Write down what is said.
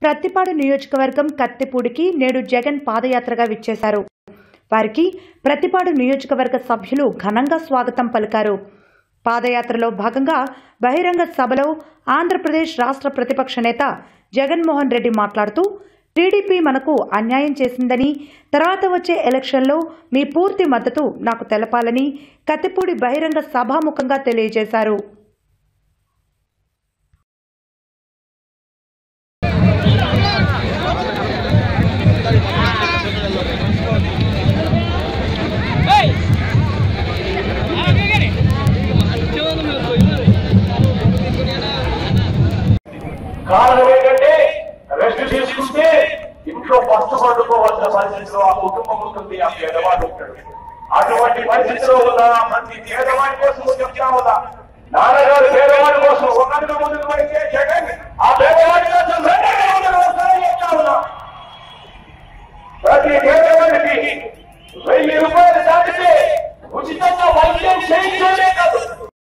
ప్రత్తిపాడు నియోజకవర్గం కత్తిపూడికి నేడు జగన్ పాదయాత్రగా విచ్చేశారు వారికి ప్రతిపాడు నియోజకవర్గ సభ్యులు ఘనంగా స్వాగతం పలికారు పాదయాత్రలో భాగంగా బహిరంగ సభలో ఆంధ్రప్రదేశ్ రాష్ట్ర ప్రతిపక్ష నేత జగన్మోహన్ రెడ్డి మాట్లాడుతూ టీడీపీ మనకు అన్యాయం చేసిందని తర్వాత వచ్చే ఎలక్షన్లో మీ పూర్తి మద్దతు నాకు తెలపాలని కత్తిపూడి బహిరంగ సభాముఖంగా తెలియజేశారు కారణం ఏంటంటే రెస్ట్ తీసుకుంటే ఇంట్లో ఫస్ట్ పండుకోవాల్సిన పరిస్థితిలో ఆ కుటుంబం ఉంటుంది ఆ పేదవాడు ఉంటాడు అటువంటి పరిస్థితిలో ఉన్న మంది పేదవాడి కోసం చెప్తా ఉందా నాన్నగారు పేదవాడి కోసం ఒకరిగా ముందుకు పడితే జగన్ ఆ పేదవాడి కోసం రెండేళ్ల ముందుకు వస్తారని చెప్తా ఉన్నా ప్రతి పేదవాడికి వెయ్యి రూపాయలు